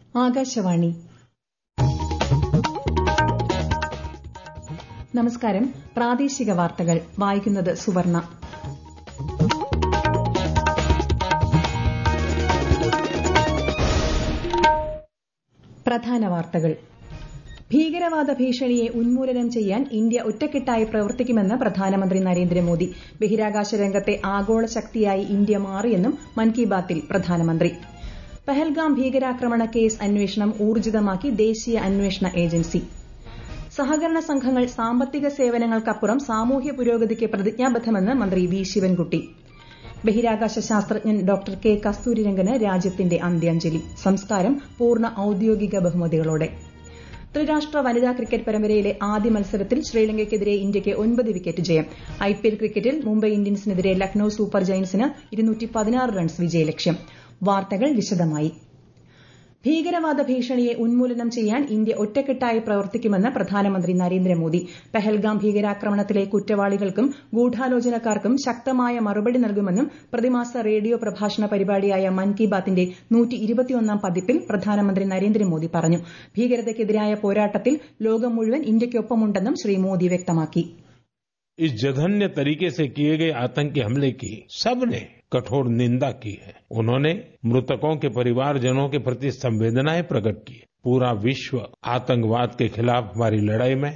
ആകാശവാണി നമസ്കാരം പ്രാദേശിക വാർത്തകൾ വായിക്കുന്നത് സുവർണ പ്രധാന വാർത്തകൾ ഭീകരവാദ ഭീഷണിയെ ഉന്മൂലനം ചെയ്യാൻ ഇന്ത്യ ഒറ്റക്കെട്ടായി പ്രവർത്തിക്കുമെന്ന് പ്രധാനമന്ത്രി നരേന്ദ്രമോദി ബഹിരാകാശ രംഗത്തെ ആഗോള ശക്തിയായി ഇന്ത്യ മാറിയെന്നും മൻ കി ബാത്തിൽ പ്രധാനമന്ത്രി പഹൽഗാം ഭീകരാക്രമണ കേസ് അന്വേഷണം ഊർജിതമാക്കി ദേശീയ അന്വേഷണ ഏജൻസി സഹകരണ സംഘങ്ങൾ സാമ്പത്തിക സേവനങ്ങൾക്കപ്പുറം സാമൂഹ്യ പുരോഗതിക്ക് പ്രതിജ്ഞാബദ്ധമെന്ന് മന്ത്രി വി ശിവൻകുട്ടി ബഹിരാകാശ ശാസ്ത്രജ്ഞൻ ഡോക്ടർ കെ കസ്തൂരിരംഗന് രാജ്യത്തിന്റെ അന്ത്യാഞ്ജലി സംസ്കാരം പൂർണ്ണ ഔദ്യോഗിക ബഹുമതികളോടെ ത്രിരാഷ്ട്ര വനിതാ ക്രിക്കറ്റ് പരമ്പരയിലെ ആദ്യ മത്സരത്തിൽ ശ്രീലങ്കയ്ക്കെതിരെ ഇന്ത്യയ്ക്ക് ഒൻപത് വിക്കറ്റ് ജയം ഐപിഎൽ ക്രിക്കറ്റിൽ മുംബൈ ഇന്ത്യൻസിനെതിരെ ലക്നൌ സൂപ്പർ ജയന്റ്സിന് റൺസ് വിജയലക്ഷ്യം വാർത്തകൾ വിശദമായി ഭീകരവാദ ഭീഷണിയെ ഉന്മൂലനം ചെയ്യാൻ ഇന്ത്യ ഒറ്റക്കെട്ടായി പ്രവർത്തിക്കുമെന്ന് പ്രധാനമന്ത്രി നരേന്ദ്രമോദി പഹൽഗാം ഭീകരാക്രമണത്തിലെ കുറ്റവാളികൾക്കും ഗൂഢാലോചനക്കാർക്കും ശക്തമായ മറുപടി നൽകുമെന്നും പ്രതിമാസ റേഡിയോ പ്രഭാഷണ പരിപാടിയായ മൻ കി ബാത്തിന്റെ പതിപ്പിൽ പ്രധാനമന്ത്രി നരേന്ദ്രമോദി പറഞ്ഞു ഭീകരതയ്ക്കെതിരായ പോരാട്ടത്തിൽ ലോകം മുഴുവൻ ഇന്ത്യയ്ക്കൊപ്പമുണ്ടെന്നും ശ്രീ മോദി വ്യക്തമാക്കി इस जघन्य तरीके से किए गए आतंकी हमले की सबने कठोर निंदा की है उन्होंने मृतकों के परिवारजनों के प्रति संवेदनाएं प्रकट की पूरा विश्व आतंकवाद के खिलाफ हमारी लड़ाई में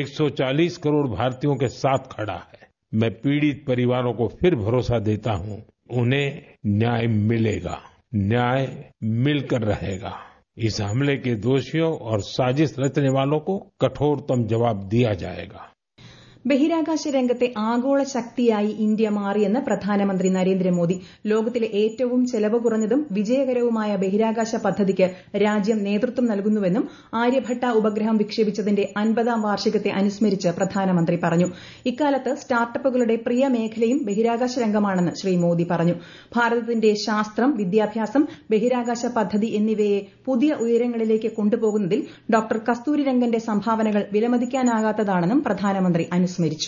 140 करोड़ भारतीयों के साथ खड़ा है मैं पीड़ित परिवारों को फिर भरोसा देता हूं उन्हें न्याय मिलेगा न्याय मिलकर रहेगा इस हमले के दोषियों और साजिश रचने वालों को कठोरतम जवाब दिया जाएगा ബഹിരാകാശ രംഗത്തെ ആഗോള ശക്തിയായി ഇന്ത്യ മാറിയെന്ന് പ്രധാനമന്ത്രി നരേന്ദ്രമോദി ലോകത്തിലെ ഏറ്റവും ചെലവ് കുറഞ്ഞതും വിജയകരവുമായ ബഹിരാകാശ പദ്ധതിക്ക് രാജ്യം നേതൃത്വം നൽകുന്നുവെന്നും ആര്യഭട്ട ഉപഗ്രഹം വിക്ഷേപിച്ചതിന്റെ അൻപതാം വാർഷികത്തെ അനുസ്മരിച്ച് പ്രധാനമന്ത്രി പറഞ്ഞു ഇക്കാലത്ത് സ്റ്റാർട്ടപ്പുകളുടെ പ്രിയ മേഖലയും ബഹിരാകാശ രംഗമാണെന്ന് ശ്രീ മോദി പറഞ്ഞു ഭാരതത്തിന്റെ ശാസ്ത്രം വിദ്യാഭ്യാസം ബഹിരാകാശ പദ്ധതി എന്നിവയെ പുതിയ ഉയരങ്ങളിലേക്ക് കൊണ്ടുപോകുന്നതിൽ ഡോക്ടർ കസ്തൂരിരംഗന്റെ സംഭാവനകൾ വിലമതിക്കാനാകാത്തതാണെന്നും പ്രധാനമന്ത്രി അനുസ്മരിച്ചു അനുസ്മരിച്ചു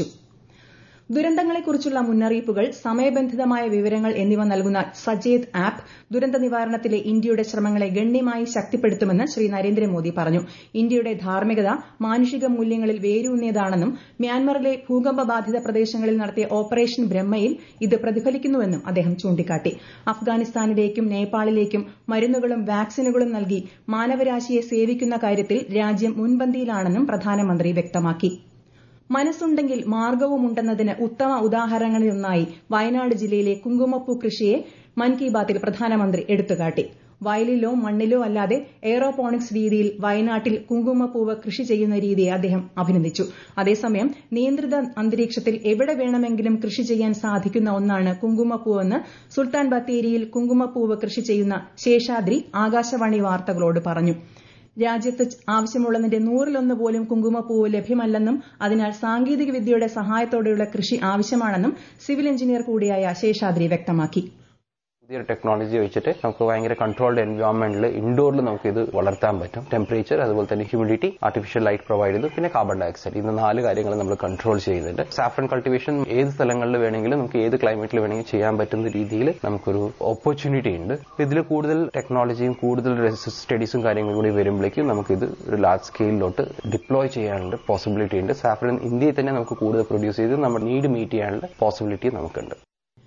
ദുരന്തങ്ങളെക്കുറിച്ചുള്ള മുന്നറിയിപ്പുകൾ സമയബന്ധിതമായ വിവരങ്ങൾ എന്നിവ നൽകുന്ന സജേത് ആപ്പ് ദുരന്ത നിവാരണത്തിലെ ഇന്ത്യയുടെ ശ്രമങ്ങളെ ഗണ്യമായി ശക്തിപ്പെടുത്തുമെന്ന് ശ്രീ നരേന്ദ്രമോദി പറഞ്ഞു ഇന്ത്യയുടെ ധാർമ്മികത മാനുഷിക മൂല്യങ്ങളിൽ വേരൂന്നിയതാണെന്നും മ്യാൻമറിലെ ഭൂകമ്പ ബാധിത പ്രദേശങ്ങളിൽ നടത്തിയ ഓപ്പറേഷൻ ബ്രഹ്മയിൽ ഇത് പ്രതിഫലിക്കുന്നുവെന്നും അദ്ദേഹം ചൂണ്ടിക്കാട്ടി അഫ്ഗാനിസ്ഥാനിലേക്കും നേപ്പാളിലേക്കും മരുന്നുകളും വാക്സിനുകളും നൽകി മാനവരാശിയെ സേവിക്കുന്ന കാര്യത്തിൽ രാജ്യം മുൻപന്തിയിലാണെന്നും പ്രധാനമന്ത്രി വ്യക്തമാക്കി മനസ്സുണ്ടെങ്കിൽ മാർഗവുമുണ്ടെന്നതിന് ഉത്തമ ഉദാഹരണങ്ങളിലൊന്നായി വയനാട് ജില്ലയിലെ കുങ്കുമപ്പൂ കൃഷിയെ മൻ കി ബാത്തിൽ പ്രധാനമന്ത്രി എടുത്തുകാട്ടി വയലിലോ മണ്ണിലോ അല്ലാതെ എയറോപോണിക്സ് രീതിയിൽ വയനാട്ടിൽ കുങ്കുമപ്പൂവ് കൃഷി ചെയ്യുന്ന രീതിയെ അദ്ദേഹം അഭിനന്ദിച്ചു അതേസമയം നിയന്ത്രിത അന്തരീക്ഷത്തിൽ എവിടെ വേണമെങ്കിലും കൃഷി ചെയ്യാൻ സാധിക്കുന്ന ഒന്നാണ് കുങ്കുമപ്പൂവെന്ന് സുൽത്താൻ ബത്തേരിയിൽ കുങ്കുമപ്പൂവ് കൃഷി ചെയ്യുന്ന ശേഷാദ്രി ആകാശവാണി വാർത്തകളോട് പറഞ്ഞു രാജ്യത്ത് ആവശ്യമുള്ളതിന്റെ നൂറിലൊന്ന് പോലും കുങ്കുമപ്പൂവ് ലഭ്യമല്ലെന്നും അതിനാൽ സാങ്കേതിക വിദ്യയുടെ സഹായത്തോടെയുള്ള കൃഷി ആവശ്യമാണെന്നും സിവിൽ എഞ്ചിനീയർ കൂടിയായ ശേഷാദ്രി വ്യക്തമാക്കി പുതിയ ടെക്നോളജി വെച്ചിട്ട് നമുക്ക് ഭയങ്കര കൺട്രോൾഡ് എൻവയോൺമെന്റിൽ ഇൻഡോറിൽ നമുക്ക് ഇത് വളർത്താൻ പറ്റും ടെമ്പറേച്ചർ അതുപോലെ തന്നെ ഹ്യൂമിഡിറ്റി ആർട്ടിഫിഷ്യൽ ലൈറ്റ് പ്രൊവൈഡ് ചെയ്തു പിന്നെ കാർബൺ ഡയോക്സൈഡ് ഇത് നാല് കാര്യങ്ങൾ നമ്മൾ കൺട്രോൾ ചെയ്യുന്നുണ്ട് സാഫ്രൺ കൾട്ടിവേഷൻ ഏത് സ്ഥലങ്ങളിൽ വേണമെങ്കിലും നമുക്ക് ഏത് ക്ലൈമറ്റിൽ വേണമെങ്കിലും ചെയ്യാൻ പറ്റുന്ന രീതിയിൽ നമുക്കൊരു ഓപ്പർച്യൂണിറ്റി ഉണ്ട് ഇതിൽ കൂടുതൽ ടെക്നോളജിയും കൂടുതൽ സ്റ്റഡീസും കാര്യങ്ങളും കൂടി വരുമ്പോഴേക്കും നമുക്കിത് ഒരു ലാർജ് സ്കെയിലിലോട്ട് ഡിപ്ലോയ് ചെയ്യാനുള്ള പോസിബിലിറ്റി ഉണ്ട് സാഫ്രൺ ഇന്ത്യയിൽ തന്നെ നമുക്ക് കൂടുതൽ പ്രൊഡ്യൂസ് ചെയ്ത് നമ്മുടെ നീഡ് മീറ്റ് ചെയ്യാനുള്ള പോസിബിലിറ്റി നമുക്കുണ്ട്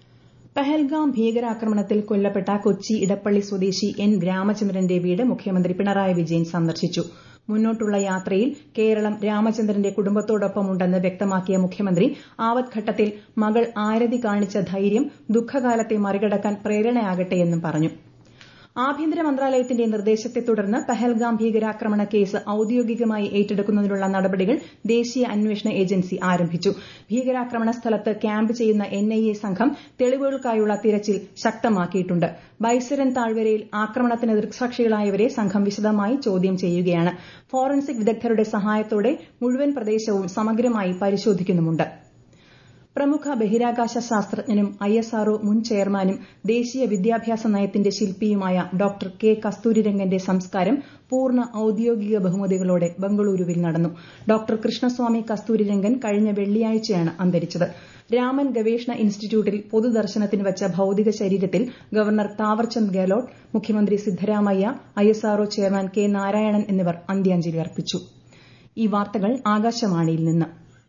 പഹൽഗാം ഭീകരാക്രമണത്തിൽ കൊല്ലപ്പെട്ട കൊച്ചി ഇടപ്പള്ളി സ്വദേശി എൻ രാമചന്ദ്രന്റെ വീട് മുഖ്യമന്ത്രി പിണറായി വിജയൻ സന്ദർശിച്ചു മുന്നോട്ടുള്ള യാത്രയിൽ കേരളം രാമചന്ദ്രന്റെ കുടുംബത്തോടൊപ്പമുണ്ടെന്ന് വ്യക്തമാക്കിയ മുഖ്യമന്ത്രി ആവത്ഘട്ടത്തിൽ മകൾ ആരതി കാണിച്ച ധൈര്യം ദുഃഖകാലത്തെ മറികടക്കാൻ പ്രേരണയാകട്ടെയെന്നും പറഞ്ഞു ആഭ്യന്തര മന്ത്രാലയത്തിന്റെ നിർദ്ദേശത്തെ തുടർന്ന് പഹൽഗാം ഭീകരാക്രമണ കേസ് ഔദ്യോഗികമായി ഏറ്റെടുക്കുന്നതിനുള്ള നടപടികൾ ദേശീയ അന്വേഷണ ഏജൻസി ആരംഭിച്ചു ഭീകരാക്രമണ സ്ഥലത്ത് ക്യാമ്പ് ചെയ്യുന്ന എൻഐഎ സംഘം തെളിവുകൾക്കായുള്ള തിരച്ചിൽ ശക്തമാക്കിയിട്ടുണ്ട് ബൈസരൻ താഴ്വരയിൽ ആക്രമണത്തിന് ദൃക്സാക്ഷികളായവരെ സംഘം വിശദമായി ചോദ്യം ചെയ്യുകയാണ് ഫോറൻസിക് വിദഗ്ധരുടെ സഹായത്തോടെ മുഴുവൻ പ്രദേശവും സമഗ്രമായി പരിശോധിക്കുന്നുമുണ്ട് പ്രമുഖ ബഹിരാകാശ ശാസ്ത്രജ്ഞനും ഐഎസ്ആർഒ മുൻ ചെയർമാനും ദേശീയ വിദ്യാഭ്യാസ നയത്തിന്റെ ശില്പിയുമായ ഡോക്ടർ കെ കസ്തൂരിരംഗന്റെ സംസ്കാരം പൂർണ്ണ ഔദ്യോഗിക ബഹുമതികളോടെ ബംഗളൂരുവിൽ നടന്നു ഡോക്ടർ കൃഷ്ണസ്വാമി കസ്തൂരിരംഗൻ കഴിഞ്ഞ വെള്ളിയാഴ്ചയാണ് അന്തരിച്ചത് രാമൻ ഗവേഷണ ഇൻസ്റ്റിറ്റ്യൂട്ടിൽ പൊതുദർശനത്തിന് വച്ച ഭൌതിക ശരീരത്തിൽ ഗവർണർ താവർചന്ദ് ഗെഹ്ലോട്ട് മുഖ്യമന്ത്രി Siddaramaiah ISRO chairman K Narayanan എന്നിവർ അന്ത്യാഞ്ജലി അർപ്പിച്ചു ഈ വാർത്തകൾ ആകാശവാണിയിൽ നിന്ന്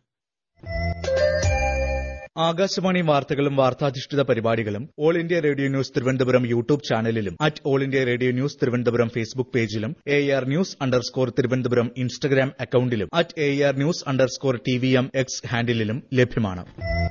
ആകാശവാണി വാർത്തകളും വാർത്താധിഷ്ഠിത പരിപാടികളും All India Radio news Thiruvananthapuram YouTube ചാനലിലും at All India Radio news Thiruvananthapuram Facebook പേജിലും A R news underscore Thiruvananthapuram Instagram അക്കൌണ്ടിലും at A R news underscore T V M X ഹാൻഡിലും ലഭ്യമാണ്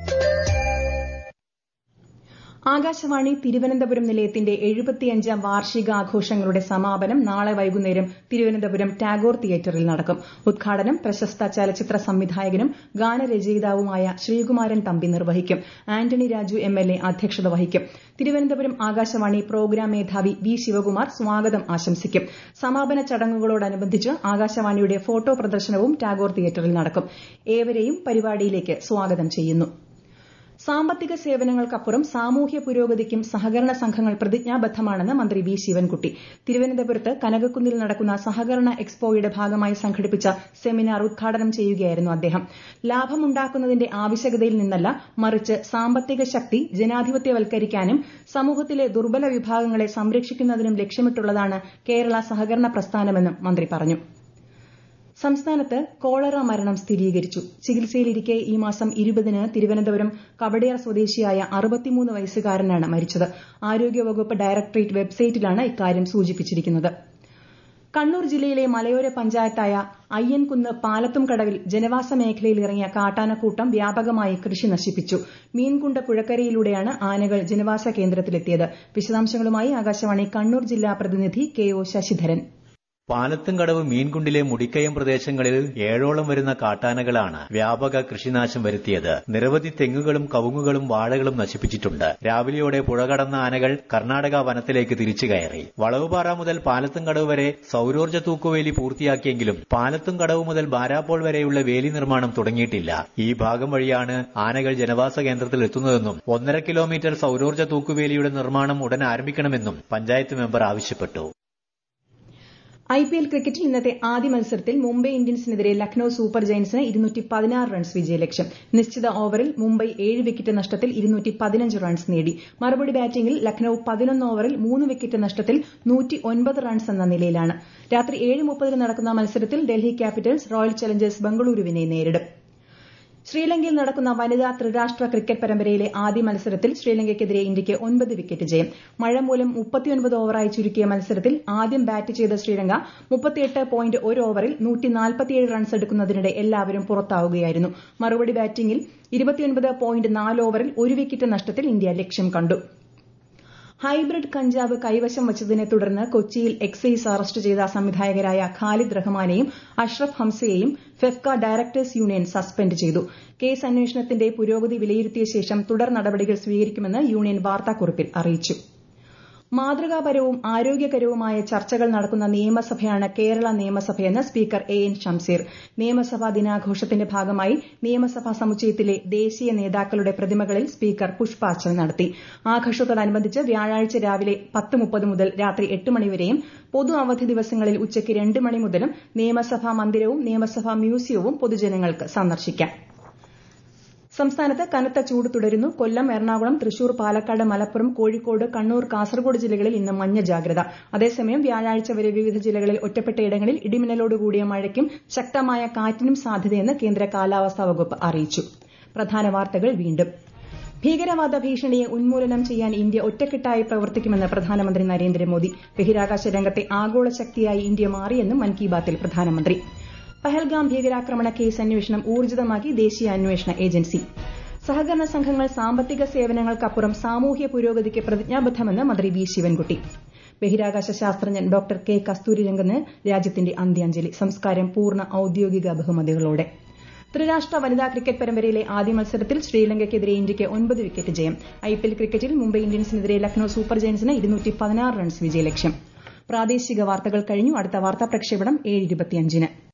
ആകാശവാണി തിരുവനന്തപുരം നിലയത്തിന്റെ എഴുപത്തിയഞ്ചാം വാർഷികാഘോഷങ്ങളുടെ സമാപനം നാളെ വൈകുന്നേരം തിരുവനന്തപുരം ടാഗോർ തിയേറ്ററിൽ നടക്കും ഉദ്ഘാടനം പ്രശസ്ത ചലച്ചിത്ര സംവിധായകനും ഗാനരചയിതാവുമായ ശ്രീകുമാരൻ തമ്പി നിർവഹിക്കും Antony Raju M L A അധ്യക്ഷത വഹിക്കും തിരുവനന്തപുരം ആകാശവാണി പ്രോഗ്രാം മേധാവി വി ശിവകുമാർ സ്വാഗതം ആശംസിക്കും സമാപന ചടങ്ങുകളോടനുബന്ധിച്ച് ആകാശവാണിയുടെ ഫോട്ടോ പ്രദർശനവും ടാഗോർ തിയേറ്ററിൽ നടക്കും ഏവരെയും പരിപാടിയിലേക്ക് സ്വാഗതം ചെയ്യുന്നു സാമ്പത്തിക സേവനങ്ങൾക്കപ്പുറം സാമൂഹ്യ പുരോഗതിക്കും സഹകരണ സംഘങ്ങൾ പ്രതിജ്ഞാബദ്ധമാണെന്ന് മന്ത്രി വി ശിവൻകുട്ടി തിരുവനന്തപുരത്ത് കനകക്കുന്നിൽ നടക്കുന്ന സഹകരണ എക്സ്പോയുടെ ഭാഗമായി സംഘടിപ്പിച്ച സെമിനാർ ഉദ്ഘാടനം ചെയ്യുകയായിരുന്നു അദ്ദേഹം ലാഭമുണ്ടാക്കുന്നതിന്റെ ആവശ്യകതയിൽ നിന്നല്ല മറിച്ച് സാമ്പത്തിക ശക്തി ജനാധിപത്യവൽക്കരിക്കാനും സമൂഹത്തിലെ ദുർബല വിഭാഗങ്ങളെ സംരക്ഷിക്കുന്നതിനും ലക്ഷ്യമിട്ടുള്ളതാണ് കേരള സഹകരണ പ്രസ്ഥാനമെന്നും മന്ത്രി പറഞ്ഞു സംസ്ഥാനത്ത് കോളറ മരണം സ്ഥിരീകരിച്ചു ചികിത്സയിലിരിക്കെ ഈ മാസം ഇരുപതിന് തിരുവനന്തപുരം കവടിയാർ സ്വദേശിയായ അറുപത്തിമൂന്ന് വയസ്സുകാരനാണ് മരിച്ചത് ആരോഗ്യവകുപ്പ് ഡയറക്ടറേറ്റ് വെബ്സൈറ്റിലാണ് ഇക്കാര്യം സൂചിപ്പിച്ചിരിക്കുന്നത് കണ്ണൂർ ജില്ലയിലെ മലയോര പഞ്ചായത്തായ അയ്യൻകുന്ന് പാലത്തും കടവിൽ ജനവാസ മേഖലയിൽ ഇറങ്ങിയ കാട്ടാനക്കൂട്ടം വ്യാപകമായി കൃഷി നശിപ്പിച്ചു മീൻകുണ്ട പുഴക്കരയിലൂടെയാണ് ആനകൾ ജനവാസ കേന്ദ്രത്തിലെത്തിയത് വിശദാംശങ്ങളുമായി ആകാശവാണി കണ്ണൂർ ജില്ലാ പ്രതിനിധി കെ ഒ ശശിധരൻ പാലത്തുംകടവ് മീൻകുണ്ടിലെ മുടിക്കയം പ്രദേശങ്ങളിൽ ഏഴോളം വരുന്ന കാട്ടാനകളാണ് വ്യാപക കൃഷിനാശം വരുത്തിയത് നിരവധി തെങ്ങുകളും കവുങ്ങുകളും വാഴകളും നശിപ്പിച്ചിട്ടുണ്ട് രാവിലെയോടെ പുഴ കടന്ന ആനകൾ കർണാടക വനത്തിലേക്ക് തിരിച്ചു കയറി വളവുപാറ മുതൽ പാലത്തുംകടവ് വരെ സൌരോർജ്ജ തൂക്കുവേലി പൂർത്തിയാക്കിയെങ്കിലും പാലത്തുംകടവ് മുതൽ ബാരാപ്പോൾ വരെയുള്ള വേലി നിർമ്മാണം തുടങ്ങിയിട്ടില്ല ഈ ഭാഗം വഴിയാണ് ആനകൾ ജനവാസ കേന്ദ്രത്തിൽ എത്തുന്നതെന്നും ഒന്നര കിലോമീറ്റർ സൌരോർജ്ജ തൂക്കുവേലിയുടെ നിർമ്മാണം ഉടൻ ആരംഭിക്കണമെന്നും പഞ്ചായത്ത് മെമ്പർ ആവശ്യപ്പെട്ടു ഐ പി എൽ ക്രിക്കറ്റിൽ ഇന്നത്തെ ആദ്യ മത്സരത്തിൽ മുംബൈ ഇന്ത്യൻസിനെതിരെ ലക്നൌ സൂപ്പർ ജയന്റ്സിന് ഇരുന്നൂറ്റി പതിനാറ് റൺസ് വിജയലക്ഷ്യം നിശ്ചിത ഓവറിൽ മുംബൈ ഏഴ് വിക്കറ്റ് നഷ്ടത്തിൽ ഇരുന്നൂറ്റി പതിനഞ്ച് റൺസ് നേടി മറുപടി ബാറ്റിംഗിൽ ലക്നൌ പതിനൊന്ന് ഓവറിൽ മൂന്ന് വിക്കറ്റ് നഷ്ടത്തിൽ നൂറ്റി ഒൻപത് റൺസ് എന്ന നിലയിലാണ് രാത്രി ഏഴ് മുപ്പതിന് നടക്കുന്ന മത്സരത്തിൽ ഡൽഹി ക്യാപിറ്റൽസ് റോയൽ ചലഞ്ചേഴ്സ് ബംഗളൂരുവിനെ നേരിടും ശ്രീലങ്കയിൽ നടക്കുന്ന വനിതാ ത്രിരാഷ്ട്ര ക്രിക്കറ്റ് പരമ്പരയിലെ ആദ്യ മത്സരത്തിൽ ശ്രീലങ്കയ്ക്കെതിരെ ഇന്ത്യയ്ക്ക് ഒൻപത് വിക്കറ്റ് ജയം മഴ മൂലം മുപ്പത്തിയൊൻപത് ഓവറായി ചുരുക്കിയ മത്സരത്തിൽ ആദ്യം ബാറ്റ് ചെയ്ത ശ്രീലങ്ക മുപ്പത്തിയെട്ട് പോയിന്റ് ഒരു ഓവറിൽ നൂറ്റി നാൽപ്പത്തിയേഴ് റൺസ് എടുക്കുന്നതിനിടെ എല്ലാവരും പുറത്താവുകയായിരുന്നു മറുപടി ബാറ്റിംഗിൽ ഇരുപത്തിയൊൻപത് പോയിന്റ് നാല് ഓവറിൽ ഒരു വിക്കറ്റ് നഷ്ടത്തിൽ ഇന്ത്യ ലക്ഷ്യം കണ്ടു ഹൈബ്രിഡ് കഞ്ചാവ് കൈവശം വച്ചതിനെ തുടർന്ന് കൊച്ചിയിൽ എക്സൈസ് അറസ്റ്റ് ചെയ്ത സംവിധായകരായ ഖാലിദ് റഹ്മാനെയും അഷ്റഫ് ഹംസയെയും ഫെഫ്ക ഡയറക്ടേഴ്സ് യൂണിയൻ സസ്പെൻഡ് ചെയ്തു കേസ് അന്വേഷണത്തിന്റെ പുരോഗതി വിലയിരുത്തിയ ശേഷം തുടർ നടപടികൾ സ്വീകരിക്കുമെന്ന് യൂണിയൻ വാർത്താക്കുറിപ്പിൽ അറിയിച്ചു മാതൃകാപരവും ആരോഗ്യകരവുമായ ചർച്ചകൾ നടക്കുന്ന നിയമസഭയാണ് കേരള നിയമസഭയെന്ന് സ്പീക്കർ എ എൻ ഷംസീർ നിയമസഭാ ദിനാഘോഷത്തിന്റെ ഭാഗമായി നിയമസഭാ സമുച്ചയത്തിലെ ദേശീയ നേതാക്കളുടെ പ്രതിമകളിൽ സ്പീക്കർ പുഷ്പാർച്ചന നടത്തി ആഘോഷത്തോടനുബന്ധിച്ച് വ്യാഴാഴ്ച രാവിലെ പത്ത് മുപ്പത് മുതൽ രാത്രി എട്ട് മണിവരെയും പൊതു അവധി ദിവസങ്ങളിൽ ഉച്ചയ്ക്ക് രണ്ട് മണി മുതലും നിയമസഭാ മന്ദിരവും നിയമസഭാ മ്യൂസിയവും പൊതുജനങ്ങൾക്ക് സന്ദർശിക്കാം സംസ്ഥാനത്ത് കനത്ത ചൂട് തുടരുന്നു കൊല്ലം എറണാകുളം തൃശൂർ പാലക്കാട് മലപ്പുറം കോഴിക്കോട് കണ്ണൂർ കാസർഗോഡ് ജില്ലകളിൽ ഇന്ന് മഞ്ഞ ജാഗ്രത അതേസമയം വ്യാഴാഴ്ച വരെ വിവിധ ജില്ലകളിൽ ഒറ്റപ്പെട്ടയിടങ്ങളിൽ ഇടിമിന്നലോടുകൂടിയ മഴയ്ക്കും ശക്തമായ കാറ്റിനും സാധ്യതയെന്ന് കേന്ദ്ര കാലാവസ്ഥാ വകുപ്പ് അറിയിച്ചു പ്രധാന വാർത്തകൾ വീണ്ടും ഭീകരവാദ ഭീഷണിയെ ഉന്മൂലനം ചെയ്യാൻ ഇന്ത്യ ഒറ്റക്കെട്ടായി പ്രവർത്തിക്കുമെന്ന് പ്രധാനമന്ത്രി നരേന്ദ്രമോദി ബഹിരാകാശ രംഗത്തെ ആഗോള ശക്തിയായി ഇന്ത്യ മാറിയെന്നും മൻ കി ബാത്തിൽ പ്രധാനമന്ത്രി പഹൽഗാം ഭീകരാക്രമണ കേസ് അന്വേഷണം ഊർജിതമാക്കി ദേശീയ അന്വേഷണ ഏജൻസി സഹകരണ സംഘങ്ങൾ സാമ്പത്തിക സേവനങ്ങൾക്കപ്പുറം സാമൂഹ്യ പുരോഗതിക്ക് പ്രതിജ്ഞാബദ്ധമെന്ന് മന്ത്രി വി ശിവൻകുട്ടി ബഹിരാകാശ ശാസ്ത്രജ്ഞൻ ഡോക്ടർ കെ കസ്തൂരിരംഗന് രാജ്യത്തിന്റെ അന്ത്യാഞ്ജലി സംസ്കാരം പൂർണ്ണ ഔദ്യോഗിക ബഹുമതികളോടെ ത്രിരാഷ്ട്ര വനിതാ ക്രിക്കറ്റ് പരമ്പരയിലെ ആദ്യ മത്സരത്തിൽ ശ്രീലങ്കയ്ക്കെതിരെ ഇന്ത്യയ്ക്ക് ഒൻപത് വിക്കറ്റ് ജയം ഐപിഎൽ ക്രിക്കറ്റിൽ മുംബൈ ഇന്ത്യൻസിനെതിരെ ലക്നൌ സൂപ്പർ ജയൻസിന് ഇരുന്നൂറ്റി പതിനാറ് റൺസ് വിജയലക്ഷ്യം പ്രാദേശിക വാർത്തകൾ കഴിഞ്ഞു അടുത്ത വാർത്താ പ്രക്ഷേപണം ഏഴ് ഇരുപത്തിയഞ്ചിന്